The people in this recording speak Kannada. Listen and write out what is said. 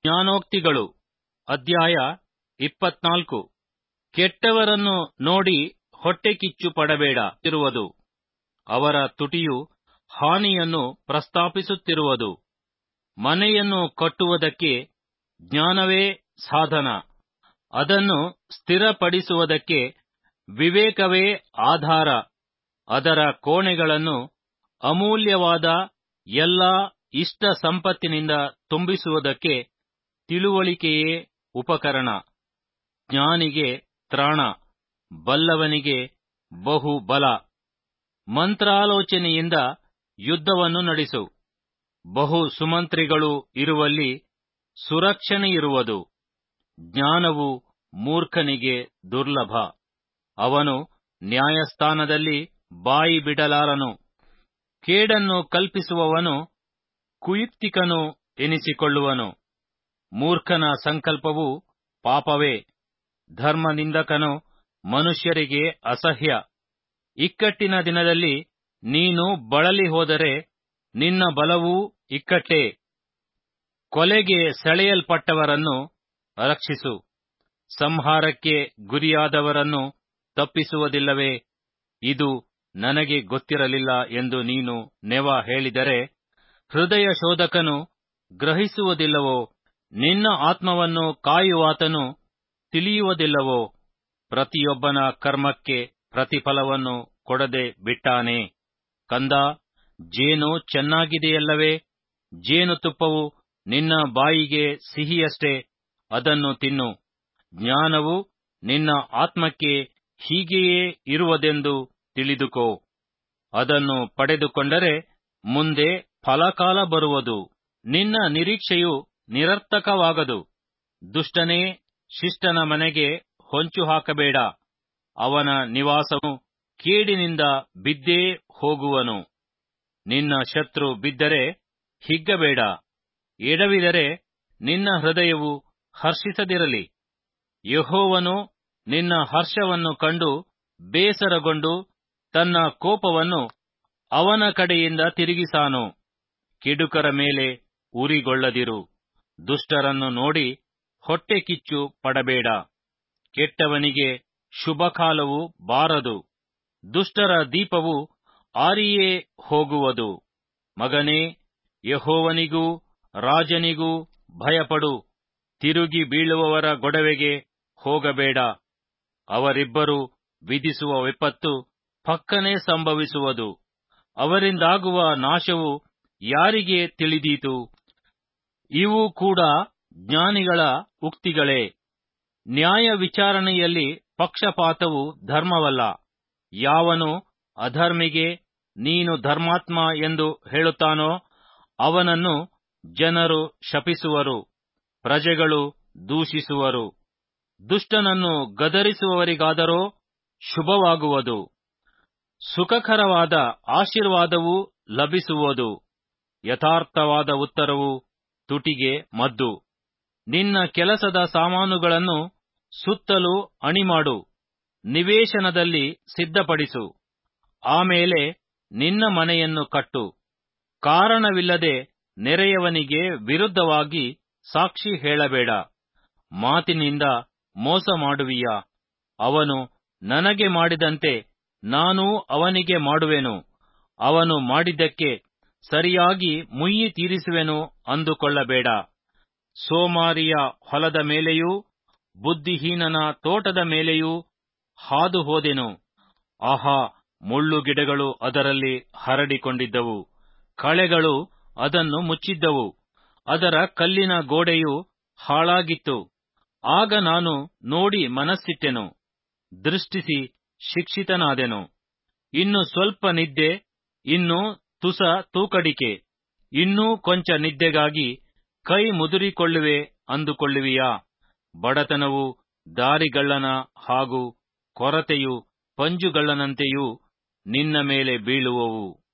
ಜ್ಞಾನೋಕ್ತಿಗಳು ಅಧ್ಯಾಯ ಇಪ್ಪತ್ನಾಲ್ಕು ಕೆಟ್ಟವರನ್ನು ನೋಡಿ ಹೊಟ್ಟೆಕಿಚ್ಚು ಪಡಬೇಡ ಇರುವುದು ಅವರ ತುಟಿಯು ಹಾನಿಯನ್ನು ಪ್ರಸ್ತಾಪಿಸುತ್ತಿರುವುದು ಮನೆಯನ್ನು ಕಟ್ಟುವುದಕ್ಕೆ ಜ್ಞಾನವೇ ಸಾಧನ ಅದನ್ನು ಸ್ಥಿರಪಡಿಸುವುದಕ್ಕೆ ವಿವೇಕವೇ ಆಧಾರ ಅದರ ಕೋಣೆಗಳನ್ನು ಅಮೂಲ್ಯವಾದ ಎಲ್ಲಾ ಇಷ್ಟ ಸಂಪತ್ತಿನಿಂದ ತುಂಬಿಸುವುದಕ್ಕೆ ತಿಳುವಳಿಕೆಯೇ ಉಪಕರಣ ಜ್ಞಾನಿಗೆ ತ್ರಾಣ ಬಲ್ಲವನಿಗೆ ಬಹು ಬಲ ಮಂತ್ರಾಲೋಚನೆಯಿಂದ ಯುದ್ಧವನ್ನು ನಡೆಸು ಬಹು ಸುಮಂತ್ರಿಗಳು ಇರುವಲ್ಲಿ ಸುರಕ್ಷಣೆಯಿರುವುದು ಜ್ಞಾನವು ಮೂರ್ಖನಿಗೆ ದುರ್ಲಭ ಅವನು ನ್ಯಾಯಸ್ಥಾನದಲ್ಲಿ ಬಾಯಿ ಬಿಡಲಾರನು ಕೇಡನ್ನು ಕಲ್ಪಿಸುವವನು ಕುಯುಕ್ತಿಕನು ಎನಿಸಿಕೊಳ್ಳುವನು ಮೂರ್ಖನ ಸಂಕಲ್ಪವು ಪಾಪವೇ ಧರ್ಮನಿಂದಕನು ಮನುಷ್ಯರಿಗೆ ಅಸಹ್ಯ ಇಕ್ಕಟ್ಟಿನ ದಿನದಲ್ಲಿ ನೀನು ಬಳಲಿ ಹೋದರೆ ನಿನ್ನ ಬಲವೂ ಇಕ್ಕಟ್ಟೇ ಕೊಲೆಗೆ ಸೆಳೆಯಲ್ಪಟ್ಟವರನ್ನು ರಕ್ಷಿಸು ಸಂಹಾರಕ್ಕೆ ಗುರಿಯಾದವರನ್ನು ತಪ್ಪಿಸುವುದಿಲ್ಲವೇ ಇದು ನನಗೆ ಗೊತ್ತಿರಲಿಲ್ಲ ಎಂದು ನೀನು ನೆವ ಹೇಳಿದರೆ ಹೃದಯ ಶೋಧಕನು ಗ್ರಹಿಸುವುದಿಲ್ಲವೋ ನಿನ್ನ ಆತ್ಮವನ್ನು ಕಾಯುವಾತನು ತಿಳಿಯುವುದಿಲ್ಲವೋ ಪ್ರತಿಯೊಬ್ಬನ ಕರ್ಮಕ್ಕೆ ಪ್ರತಿಫಲವನ್ನು ಕೊಡದೆ ಬಿಟ್ಟಾನೆ ಕಂದ ಜೇನು ಚೆನ್ನಾಗಿದೆಯಲ್ಲವೇ ಜೇನುತುಪ್ಪವು ನಿನ್ನ ಬಾಯಿಗೆ ಸಿಹಿಯಷ್ಟೇ ಅದನ್ನು ತಿನ್ನು ಜ್ಞಾನವು ನಿನ್ನ ಆತ್ಮಕ್ಕೆ ಹೀಗೆಯೇ ಇರುವುದೆಂದು ತಿಳಿದುಕೋ ಅದನ್ನು ಪಡೆದುಕೊಂಡರೆ ಮುಂದೆ ಫಲಕಾಲ ಬರುವುದು ನಿನ್ನ ನಿರೀಕ್ಷೆಯು ನಿರರ್ಥಕವಾಗದು ದುಷ್ಟನೇ ಶಿಷ್ಟನ ಮನೆಗೆ ಹೊಂಚು ಹಾಕಬೇಡ ಅವನ ನಿವಾಸವು ಕೇಡಿನಿಂದ ಬಿದ್ದೇ ಹೋಗುವನು ನಿನ್ನ ಶತ್ರು ಬಿದ್ದರೆ ಹಿಗ್ಗಬೇಡ ಎಡವಿದರೆ ನಿನ್ನ ಹೃದಯವು ಹರ್ಷಿಸದಿರಲಿ ಯಹೋವನು ನಿನ್ನ ಹರ್ಷವನ್ನು ಕಂಡು ಬೇಸರಗೊಂಡು ತನ್ನ ಕೋಪವನ್ನು ಅವನ ಕಡೆಯಿಂದ ತಿರುಗಿಸಾನು ಕೆಡುಕರ ಮೇಲೆ ಉರಿಗೊಳ್ಳದಿರು ದುಷ್ಟರನ್ನು ನೋಡಿ ಹೊಟ್ಟೆ ಕಿಚ್ಚು ಪಡಬೇಡ ಕೆಟ್ಟವನಿಗೆ ಶುಭಕಾಲವು ಬಾರದು ದುಷ್ಟರ ದೀಪವು ಆರಿಯೇ ಹೋಗುವುದು ಮಗನೇ ಯಹೋವನಿಗೂ ರಾಜನಿಗೂ ಭಯಪಡು ತಿರುಗಿ ಬೀಳುವವರ ಗೊಡವೆಗೆ ಹೋಗಬೇಡ ಅವರಿಬ್ಬರು ವಿಧಿಸುವ ವಿಪತ್ತು ಪಕ್ಕನೆ ಸಂಭವಿಸುವುದು ಅವರಿಂದಾಗುವ ನಾಶವು ಯಾರಿಗೆ ತಿಳಿದೀತು ಇವು ಕೂಡ ಜ್ಞಾನಿಗಳ ಉಕ್ತಿಗಳೇ ನ್ಯಾಯ ವಿಚಾರಣೆಯಲ್ಲಿ ಪಕ್ಷಪಾತವು ಧರ್ಮವಲ್ಲ ಯಾವನು ಅಧರ್ಮಿಗೆ ನೀನು ಧರ್ಮಾತ್ಮ ಎಂದು ಹೇಳುತ್ತಾನೋ ಅವನನ್ನು ಜನರು ಶಪಿಸುವರು ಪ್ರಜೆಗಳು ದೂಷಿಸುವರು ದುಷ್ಟನನ್ನು ಗದರಿಸುವವರಿಗಾದರೋ ಶುಭವಾಗುವುದು ಸುಖಕರವಾದ ಆಶೀರ್ವಾದವೂ ಲಭಿಸುವುದು ಯಥಾರ್ಥವಾದ ಉತ್ತರವು ತುಟಿಗೆ ಮದ್ದು ನಿನ್ನ ಕೆಲಸದ ಸಾಮಾನುಗಳನ್ನು ಸುತ್ತಲೂ ಅಣಿಮಾಡು ನಿವೇಶನದಲ್ಲಿ ಸಿದ್ಧಪಡಿಸು ಆಮೇಲೆ ನಿನ್ನ ಮನೆಯನ್ನು ಕಟ್ಟು ಕಾರಣವಿಲ್ಲದೆ ನೆರೆಯವನಿಗೆ ವಿರುದ್ಧವಾಗಿ ಸಾಕ್ಷಿ ಹೇಳಬೇಡ ಮಾತಿನಿಂದ ಮೋಸ ಮಾಡುವಿಯ ಅವನು ನನಗೆ ಮಾಡಿದಂತೆ ನಾನೂ ಅವನಿಗೆ ಮಾಡುವೆನು ಅವನು ಮಾಡಿದ್ದಕ್ಕೆ ಸರಿಯಾಗಿ ಮುಯ್ಯಿ ತೀರಿಸುವೆನು ಅಂದುಕೊಳ್ಳಬೇಡ ಸೋಮಾರಿಯ ಹೊಲದ ಮೇಲೆಯೂ ಬುದ್ಧಿಹೀನನ ತೋಟದ ಮೇಲೆಯೂ ಹಾದು ಹೋದೆನು ಆಹಾ ಮುಳ್ಳುಗಿಡಗಳು ಅದರಲ್ಲಿ ಹರಡಿಕೊಂಡಿದ್ದವು ಕಳೆಗಳು ಅದನ್ನು ಮುಚ್ಚಿದ್ದವು ಅದರ ಕಲ್ಲಿನ ಗೋಡೆಯು ಹಾಳಾಗಿತ್ತು ಆಗ ನಾನು ನೋಡಿ ಮನಸ್ಸಿಟ್ಟೆನು ದೃಷ್ಟಿಸಿ ಶಿಕ್ಷಿತನಾದೆನು ಇನ್ನು ಸ್ವಲ್ಪ ನಿದ್ದೆ ಇನ್ನು ತುಸ ತೂಕಡಿಕೆ ಇನ್ನೂ ಕೊಂಚ ನಿದ್ದೆಗಾಗಿ ಕೈ ಮುದುರಿಕೊಳ್ಳುವೆ ಅಂದುಕೊಳ್ಳುವಿಯಾ ಬಡತನವು ದಾರಿಗಳ್ಳನ ಹಾಗೂ ಕೊರತೆಯು ಪಂಜುಗಳ್ಳನಂತೆಯೂ ನಿನ್ನ ಮೇಲೆ ಬೀಳುವವು